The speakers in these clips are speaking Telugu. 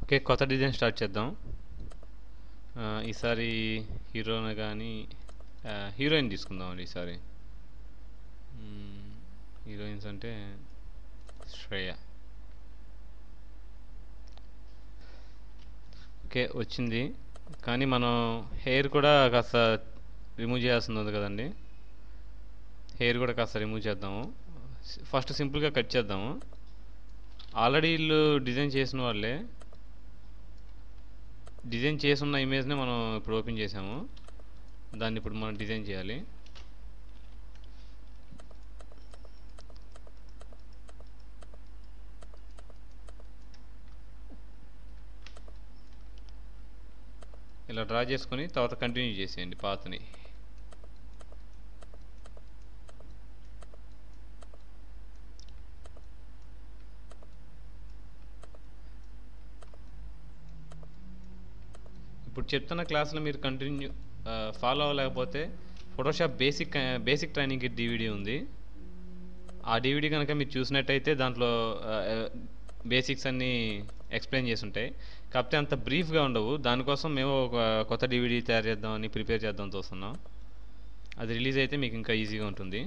ఓకే కొత్త డిజైన్ స్టార్ట్ చేద్దాం ఆ, ఈసారి హీరోని కానీ హీరోయిన్ తీసుకుందాం అండి ఈసారి మ్మ్, హీరోయిన్స్ అంటే శ్రేయ ఓకే వచ్చింది కానీ మనం హెయిర్ కూడా కాస్త రిమూవ్ చేయాల్సింది ఉంది కదండి హెయిర్ కూడా కాస్త రిమూవ్ చేద్దాము ఫస్ట్ సింపుల్గా కట్ చేద్దాము ఆల్రెడీ వీళ్ళు డిజైన్ చేసిన వాళ్ళే డిజైన్ చేసిన ఇమేజ్ని మనం ఇప్పుడు ఓపెన్ చేసాము దాన్ని ఇప్పుడు మనం డిజైన్ చేయాలి ఇలా డ్రా చేసుకొని తర్వాత కంటిన్యూ చేసేయండి పాతని ఇప్పుడు చెప్తున్న క్లాసులో మీరు కంటిన్యూ ఫాలో అవ్వలేకపోతే Photoshop basic basic training DVD ఉంది ఆ డివిడి కనుక మీరు చూసినట్టయితే దాంట్లో బేసిక్స్ అన్నీ ఎక్స్ప్లెయిన్ చేసి ఉంటాయి కాకపోతే అంత బ్రీఫ్గా ఉండవు దానికోసం మేము ఒక కొత్త డివిడి తయారు చేద్దామని ప్రిపేర్ చేద్దాం చూస్తున్నాం అది రిలీజ్ అయితే మీకు ఇంకా ఈజీగా ఉంటుంది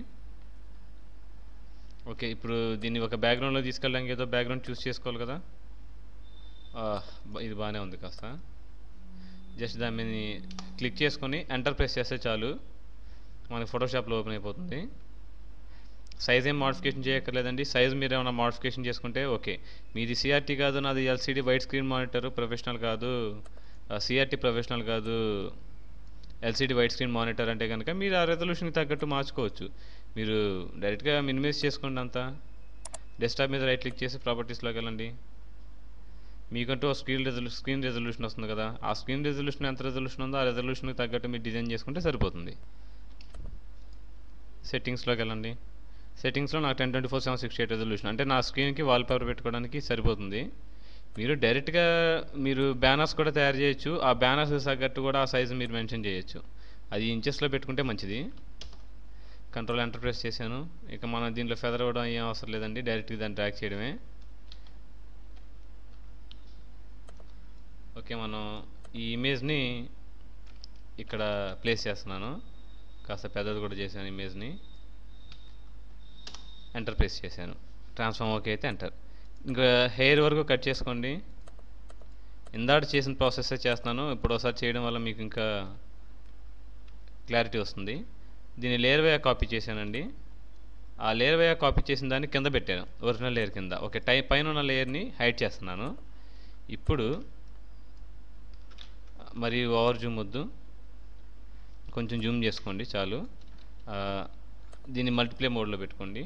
ఓకే ఇప్పుడు దీన్ని ఒక బ్యాక్గ్రౌండ్లో తీసుకెళ్ళడానికి ఏదో బ్యాక్గ్రౌండ్ చూస్ చేసుకోవాలి కదా ఆ, బ- ఇది బాగానే ఉంది కాస్త జస్ట్ దాని మీద క్లిక్ చేసుకొని ఎంటర్ ప్రెస్ చేస్తే చాలు మనకి ఫోటోషాప్లో ఓపెన్ అయిపోతుంది సైజ్ ఏం మోడిఫికేషన్ చేయక్కర్లేదండి సైజ్ మీరు ఏమైనా మోడిఫికేషన్ చేసుకుంటే ఓకే మీది సిఆర్టీ కాదు నాది LCD white screen monitor professional కాదు సిఆర్టీ ప్రొఫెషనల్ కాదు ఎల్సీడీ వైట్ స్క్రీన్ మానిటర్ అంటే కనుక మీరు ఆ రెజల్యూషన్కి తగ్గట్టు మార్చుకోవచ్చు మీరు డైరెక్ట్గా మినిమైజ్ చేసుకోండి అంతా డెస్క్టాప్ మీద రైట్ క్లిక్ చేసి ప్రాపర్టీస్లోకి వెళ్ళండి మీకంటూ స్క్రీన్ రెజల్యూ స్క్రీన్ రెజల్యూషన్ వస్తుంది కదా ఆ స్క్రీన్ రెజల్యూషన్ ఎంత రెజల్యూషన్ ఉందో ఆ రెజల్యూషన్కి తగ్గట్టు మీరు డిజైన్ చేసుకుంటే సరిపోతుంది సెట్టింగ్స్లోకి వెళ్ళండి సెట్టింగ్స్లో నాకు ten twenty four seven sixty eight resolution అంటే నా స్క్రీన్కి వాల్ పేపర్ పెట్టుకోవడానికి సరిపోతుంది మీరు డైరెక్ట్గా మీరు బ్యానర్స్ కూడా తయారు చేయొచ్చు ఆ బ్యానర్స్ తగ్గట్టు కూడా ఆ సైజు మీరు మెన్షన్ చేయొచ్చు అది ఇంచెస్లో పెట్టుకుంటే మంచిది కంట్రోల్ ఎంటర్ ప్రెస్ చేశాను ఇక మనం దీంట్లో ఫెదర్ అవ్వడం ఏం అవసరం లేదండి డైరెక్ట్గా దాన్ని ట్రాక్ చేయడమే ఓకే మనం ఈ ఇమేజ్ని ఇక్కడ ప్లేస్ చేస్తున్నాను కాస్త పెద్దది కూడా చేశాను ఇమేజ్ని ఎంటర్ ప్రెస్ చేశాను ట్రాన్స్ఫార్మ్ ఓకే అయితే ఎంటర్ ఇంకా హెయిర్ వరకు కట్ చేసుకోండి ఇందాక చేసిన ప్రాసెస్ చేస్తున్నాను ఇప్పుడు ఒకసారి చేయడం వల్ల మీకు ఇంకా క్లారిటీ వస్తుంది దీన్ని లేయర్ వే కాపీ చేశానండి ఆ లేయర్ వే కాపీ చేసిన దాన్ని కింద పెట్టాను ఒరిజినల్ లేయర్ కింద ఓకే టై పైన ఉన్న లేయర్ని హైడ్ చేస్తున్నాను ఇప్పుడు మరి ఓవర్ జూమ్ వద్దు కొంచెం జూమ్ చేసుకోండి చాలు ఆ, దీన్ని మల్టిప్లే మోడ్లో పెట్టుకోండి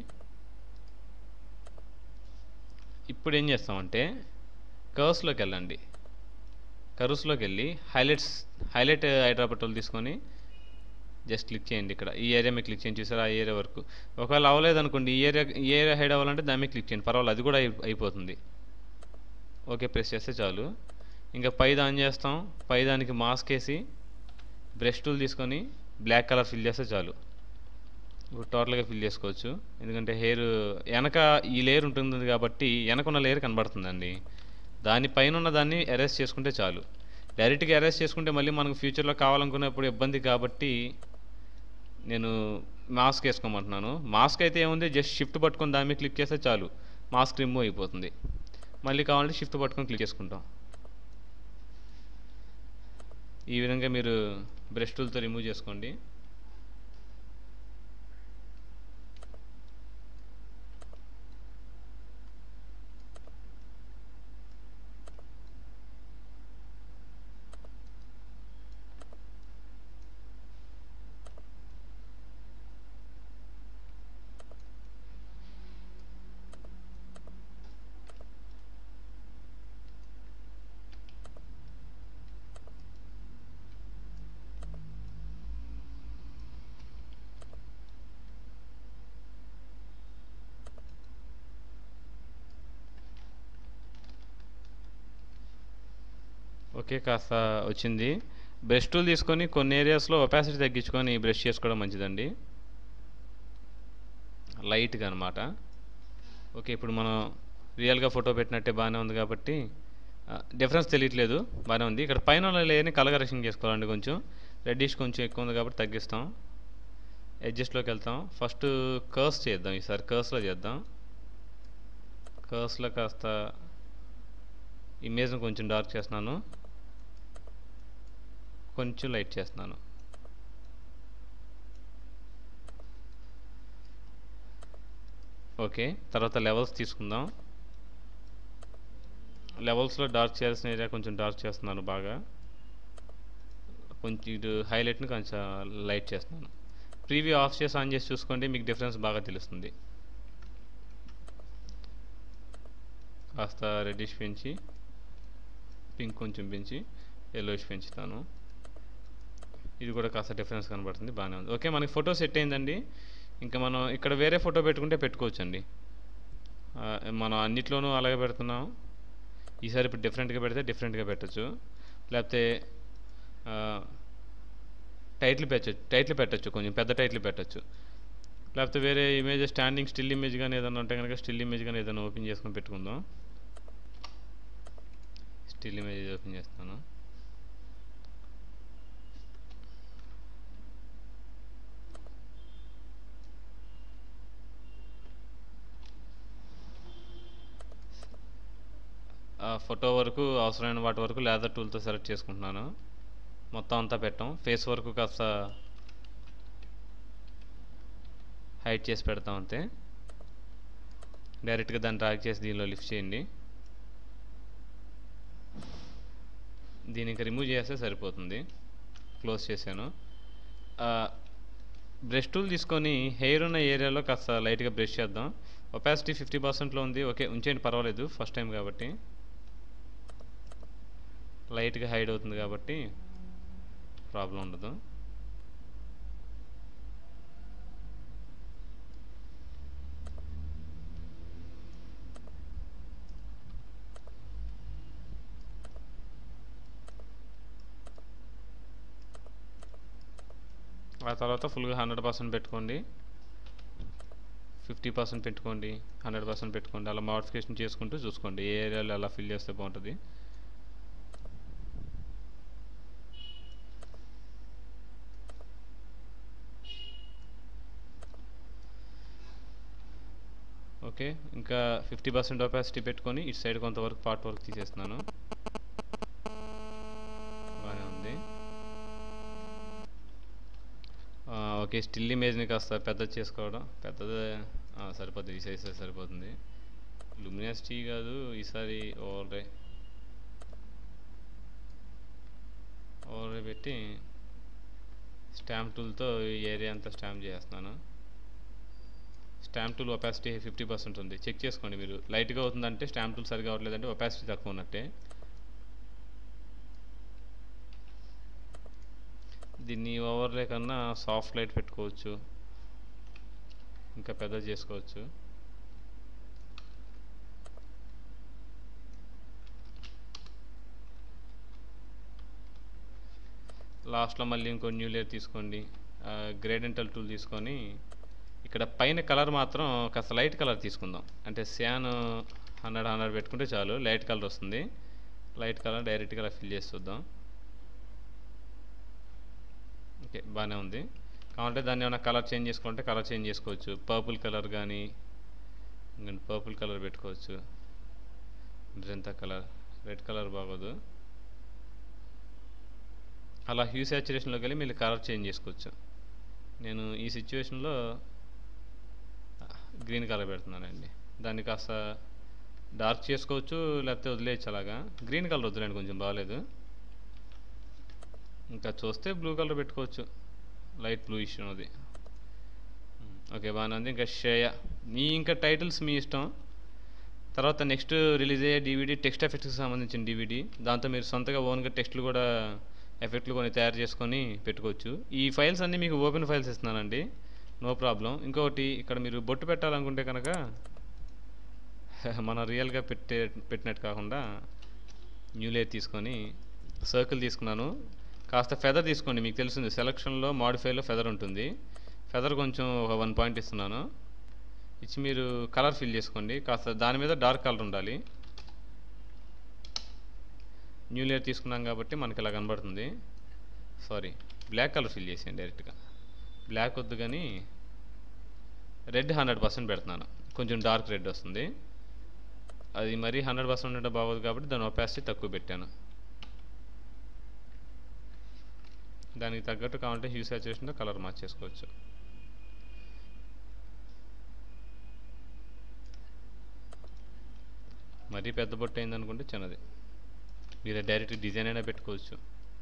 ఇప్పుడు ఏం చేస్తామంటే కర్వ్స్లోకి వెళ్ళండి కర్వ్స్లోకి వెళ్ళి హైలైట్స్ హైలైట్ హైడ్రాపటోల్ తీసుకొని జస్ట్ క్లిక్ చేయండి ఇక్కడ ఈ ఏరియా మీద క్లిక్ చేయండి చూసారా ఆ ఏరియా వరకు ఒకవేళ అవ్వలేదు అనుకోండి ఈ ఏరియా ఈ ఏరియా హైడ్ అవ్వాలంటే దాని మీద క్లిక్ చేయండి పర్వాలేదు అది కూడా అయి- అయిపోతుంది ఓకే ప్రెస్ చేస్తే చాలు ఇంకా పై దాని చేస్తాం పై దానికి మాస్క్ వేసి బ్రష్ టూల్ తీసుకొని బ్లాక్ కలర్ ఫిల్ చేస్తే చాలు ఇప్పుడు టోటల్గా ఫిల్ చేసుకోవచ్చు ఎందుకంటే హెయిర్ వెనక ఈ లేయర్ ఉంటుంది కాబట్టి వెనకున్న లేయర్ కనబడుతుందండి దానిపైన ఉన్న దాన్ని అరెస్ట్ చేసుకుంటే చాలు డైరెక్ట్గా అరెస్ట్ చేసుకుంటే మళ్ళీ మనకు ఫ్యూచర్లో కావాలనుకున్నప్పుడు ఇబ్బంది కాబట్టి నేను మాస్క్ వేసుకోమంటున్నాను మాస్క్ అయితే ఏముంది జస్ట్ షిఫ్ట్ పట్టుకొని దాని మీద క్లిక్ చేస్తే చాలు మాస్క్ రిమూవ్ అయిపోతుంది మళ్ళీ కావాలంటే షిఫ్ట్ పట్టుకొని క్లిక్ చేసుకుంటాం ఈ విధంగా మీరు బ్రష్ టూల్తో రిమూవ్ చేసుకోండి ఓకే కాస్త వచ్చింది బ్రష్ టూల్ తీసుకొని కొన్ని ఏరియాస్లో ఒపాసిటీ తగ్గించుకొని బ్రష్ చేసుకోవడం మంచిదండి లైట్గా అనమాట ఓకే ఇప్పుడు మనం రియల్గా ఫోటో పెట్టినట్టే బాగానే ఉంది కాబట్టి డిఫరెన్స్ తెలియట్లేదు బాగానే ఉంది ఇక్కడ పైన ఉన్న లేయర్ని కలర్ కరెక్షన్ చేసుకోవాలండి కొంచెం రెడ్డిష్ కొంచెం ఎక్కువ ఉంది కాబట్టి తగ్గిస్తాం అడ్జస్ట్లోకి వెళ్తాం ఫస్ట్ కర్స్ చేద్దాం ఈసారి కర్స్లో చేద్దాం కర్స్లో కాస్త ఇమేజ్ని కొంచెం డార్క్ చేస్తున్నాను కొంచెం లైట్ చేస్తున్నాను ఓకే తర్వాత లెవెల్స్ తీసుకుందాం లెవెల్స్లో డార్క్ చేయాల్సిన ఏరియా కొంచెం డార్క్ చేస్తున్నాను బాగా కొంచెం ఇటు హైలైట్ని కొంచెం లైట్ చేస్తున్నాను ప్రీవ్యూ ఆఫ్ చేసి ఆన్ చేసి చూసుకోండి మీకు డిఫరెన్స్ బాగా తెలుస్తుంది కాస్త రెడ్డిష్ పెంచి పింక్ కొంచెం పెంచి ఎల్లోష్ పెంచుతాను ఇది కూడా కాస్త డిఫరెన్స్ కనబడుతుంది బాగానే ఉంది ఓకే మనకి ఫోటో సెట్ అయిందండి ఇంకా మనం ఇక్కడ వేరే ఫోటో పెట్టుకుంటే పెట్టుకోవచ్చండి ఆ, మనం అన్నిట్లోనూ అలాగే పెడుతున్నాం ఈసారి ఇప్పుడు డిఫరెంట్గా పెడితే డిఫరెంట్గా పెట్టచ్చు లేకపోతే ఆ, టైటిల్ పెట్టచ్చు టైటిల్ పెట్టచ్చు కొంచెం పెద్ద టైటిల్ పెట్టచ్చు లేకపోతే వేరే ఇమేజ్ స్టాండింగ్ స్టిల్ ఇమేజ్ కానీ ఏదైనా ఉంటే కనుక స్టిల్ ఇమేజ్ కానీ ఏదైనా ఓపెన్ చేసుకొని పెట్టుకుందాం స్టిల్ ఇమేజ్ ఓపెన్ చేస్తాను ఆ ఫోటో వరకు అవసరమైన వాటి వరకు లేదర్ టూల్తో సెలెక్ట్ చేసుకుంటున్నాను మొత్తం అంతా పెట్టాం ఫేస్ వరకు కాస్త హైట్ చేసి పెడతాం అంతే డైరెక్ట్గా దాన్ని డ్రాగ్ చేసి దీనిలో లిఫ్ట్ చేయండి దీన్ని ఇంకా రిమూవ్ చేస్తే సరిపోతుంది క్లోజ్ చేశాను బ్రష్ టూల్ తీసుకొని హెయిర్ ఉన్న ఏరియాలో కాస్త లైట్గా బ్రష్ చేద్దాం ఒపాసిటీ ఫిఫ్టీ పర్సెంట్లో ఉంది ఓకే ఉంచేయండి పర్వాలేదు ఫస్ట్ టైం కాబట్టి లైట్గా హైడ్ అవుతుంది కాబట్టి ప్రాబ్లం ఉండదు ఆ తర్వాత ఫుల్గా హండ్రెడ్ పర్సెంట్ పెట్టుకోండి ఫిఫ్టీ పర్సెంట్ పెట్టుకోండి హండ్రెడ్ పర్సెంట్ పెట్టుకోండి అలా మోడిఫికేషన్ చేసుకుంటూ చూసుకోండి ఏ ఏరియాలో ఎలా ఫిల్ చేస్తే బాగుంటుంది ఓకే ఇంకా ఫిఫ్టీ పర్సెంట్ ఒపాసిటీ పెట్టుకొని ఇటు సైడ్ కొంతవరకు పార్ట్ వరకు తీసేస్తున్నాను బాగానే ఉంది ఆ, ఓకే స్టిల్ ఇమేజ్ని కాస్త పెద్దది చేసుకోవడం పెద్దది ఆ, సరిపోతుంది ఈ సైజ్ సరిపోతుంది లుమినాసిటీ కాదు ఈసారి ఓవర్రే ఓవర్రే పెట్టి స్టాంప్ టూల్తో ఈ ఏరియా అంతా స్టాంప్ చేస్తున్నాను stamp tool opacity fifty percent ఉంది చెక్ చేసుకోండి మీరు లైట్గా అవుతుందంటే స్టాంప్ టూల్ సరిగా అవ్వట్లేదంటే ఒపాసిటీ తక్కువ ఉన్నట్టే దీన్ని ఓవర్లే కన్నా సాఫ్ట్ లైట్ పెట్టుకోవచ్చు ఇంకా పెద్ద చేసుకోవచ్చు లాస్ట్లో మళ్ళీ ఇంకో న్యూ లేయర్ తీసుకోండి గ్రేడెంటల్ టూల్ తీసుకొని ఇక్కడ పైన కలర్ మాత్రం కాస్త లైట్ కలర్ తీసుకుందాం అంటే శాన్ హండ్రెడ్ హండ్రెడ్ పెట్టుకుంటే చాలు లైట్ కలర్ వస్తుంది లైట్ కలర్ డైరెక్ట్గా అలా ఫిల్ చేసి చూద్దాం ఓకే బాగానే ఉంది కావాలంటే దాన్ని ఏమైనా కలర్ చేంజ్ చేసుకుంటే కలర్ చేంజ్ చేసుకోవచ్చు పర్పుల్ కలర్ కానీ ఇంకండి పర్పుల్ కలర్ పెట్టుకోవచ్చు ఇదంతా కలర్ రెడ్ కలర్ బాగోదు అలా హ్యూ సాచురేషన్లోకి వెళ్ళి మీరు కలర్ చేంజ్ చేసుకోవచ్చు నేను ఈ సిచ్యువేషన్లో గ్రీన్ కలర్ పెడుతున్నానండి దాన్ని కాస్త డార్క్ చేసుకోవచ్చు లేకపోతే వదిలేయచ్చు అలాగా గ్రీన్ కలర్ వద్దులేండి కొంచెం బాగాలేదు ఇంకా చూస్తే బ్లూ కలర్ పెట్టుకోవచ్చు లైట్ బ్లూ ఇష్యూ అది ఓకే బాగానే ఉంది ఇంకా శ్రేయ మీ ఇంకా టైటిల్స్ మీ ఇష్టం తర్వాత నెక్స్ట్ రిలీజ్ అయ్యే డివిడి టెక్స్ట్ ఎఫెక్ట్స్కి సంబంధించిన డివిడి దాంతో మీరు సొంతగా ఓన్గా టెక్స్ట్లు కూడా ఎఫెక్ట్లు కొన్ని తయారు చేసుకొని పెట్టుకోవచ్చు ఈ ఫైల్స్ అన్నీ మీకు ఓపెన్ ఫైల్స్ ఇస్తున్నానండి నో ప్రాబ్లం ఇంకొకటి ఇక్కడ మీరు బొట్టు పెట్టాలనుకుంటే కనుక మన రియల్గా పెట్టే పెట్టినట్టు కాకుండా న్యూ లేయర్ తీసుకొని సర్కిల్ తీసుకున్నాను కాస్త ఫెదర్ తీసుకోండి మీకు తెలిసింది సెలక్షన్లో మాడిఫైలో ఫెదర్ ఉంటుంది ఫెదర్ కొంచెం ఒక వన్ పాయింట్ ఇస్తున్నాను ఇచ్చి మీరు కలర్ ఫిల్ చేసుకోండి కాస్త దాని మీద డార్క్ కలర్ ఉండాలి న్యూ లేయర్ తీసుకున్నాం కాబట్టి మనకి ఇలా కనబడుతుంది సారీ బ్లాక్ కలర్ ఫిల్ చేసాను డైరెక్ట్గా బ్లాక్ వద్దు కానీ రెడ్ హండ్రెడ్ పర్సెంట్ పెడుతున్నాను కొంచెం డార్క్ రెడ్ వస్తుంది అది మరీ హండ్రెడ్ పర్సెంట్ ఉంటే బాగోదు కాబట్టి దాని ఒపాసిటీ తక్కువ పెట్టాను దానికి తగ్గట్టు కావాలంటే హ్యూ సాచురేషన్తో కలర్ మార్చేసుకోవచ్చు మరీ పెద్ద బొట్టు అయింది అనుకుంటే చిన్నది మీరు డైరెక్ట్ డిజైన్ అయినా పెట్టుకోవచ్చు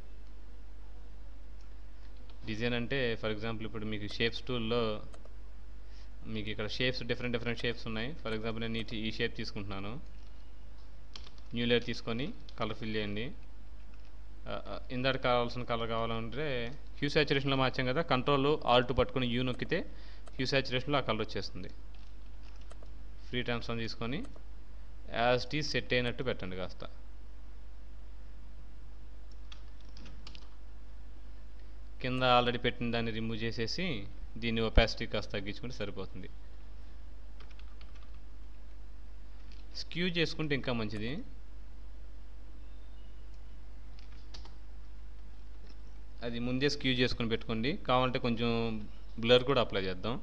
డిజైన్ అంటే ఫర్ ఎగ్జాంపుల్ ఇప్పుడు మీకు షేప్స్ టూల్లో మీకు ఇక్కడ షేప్స్ డిఫరెంట్ డిఫరెంట్ షేప్స్ ఉన్నాయి ఫర్ ఎగ్జాంపుల్ నేను ఈ- ఈ షేప్ తీసుకుంటున్నాను న్యూ లేయర్ తీసుకొని కలర్ ఫిల్ చేయండి ఆ, ఆ, ఇందాక కావాల్సిన కలర్ కావాలంటే హ్యూ సాచురేషన్లో మార్చాం కదా కంట్రోల్ ఆల్ట్ పట్టుకొని యూ నొక్కితే హ్యూ సాచురేషన్లో ఆ కలర్ వచ్చేస్తుంది ఫ్రీ ట్రాన్స్ఫార్మ్ తీసుకొని యాజ్ టీ సెట్ అయినట్టు పెట్టండి కాస్త కింద ఆల్రెడీ పెట్టిన దాన్ని రిమూవ్ చేసేసి దీన్ని ఒపాసిటీ కాస్త తగ్గించుకుంటే సరిపోతుంది స్క్యూ చేసుకుంటే ఇంకా మంచిది అది ముందే స్క్యూ చేసుకొని పెట్టుకోండి కావాలంటే కొంచెం బ్లర్ కూడా అప్లై చేద్దాం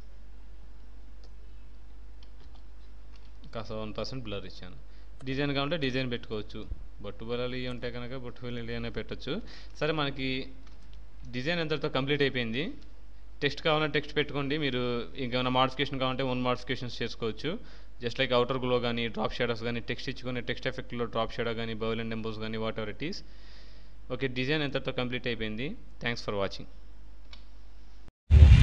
కాస్త వన్ పర్సెంట్ బ్లర్ ఇచ్చాను డిజైన్ కావాలంటే డిజైన్ పెట్టుకోవచ్చు బొట్టు బలాలు ఇవి ఉంటాయి కనుక బొట్టు బలాలు అయినా పెట్టచ్చు సరే మనకి డిజైన్ ఎంతటితో కంప్లీట్ అయిపోయింది టెక్స్ట్ కావాలంటే టెక్స్ట్ పెట్టుకోండి మీరు ఇంకేమైనా మాడిఫికేషన్ కావాలంటే ఓన్ మాడిఫికేషన్స్ చేసుకోవచ్చు జస్ట్ లైక్ అవుటర్ గ్లో కానీ డ్రాప్ షేడోస్ కానీ టెక్స్ట్ ఇచ్చుకొని టెక్స్ట్ ఎఫెక్ట్లో డ్రాప్ షేడో కానీ బౌల్ అండ్ ఎంబోస్ కానీ whatever it is okay design ఎంతటితో కంప్లీట్ అయిపోయింది థ్యాంక్స్ ఫర్ వాచింగ్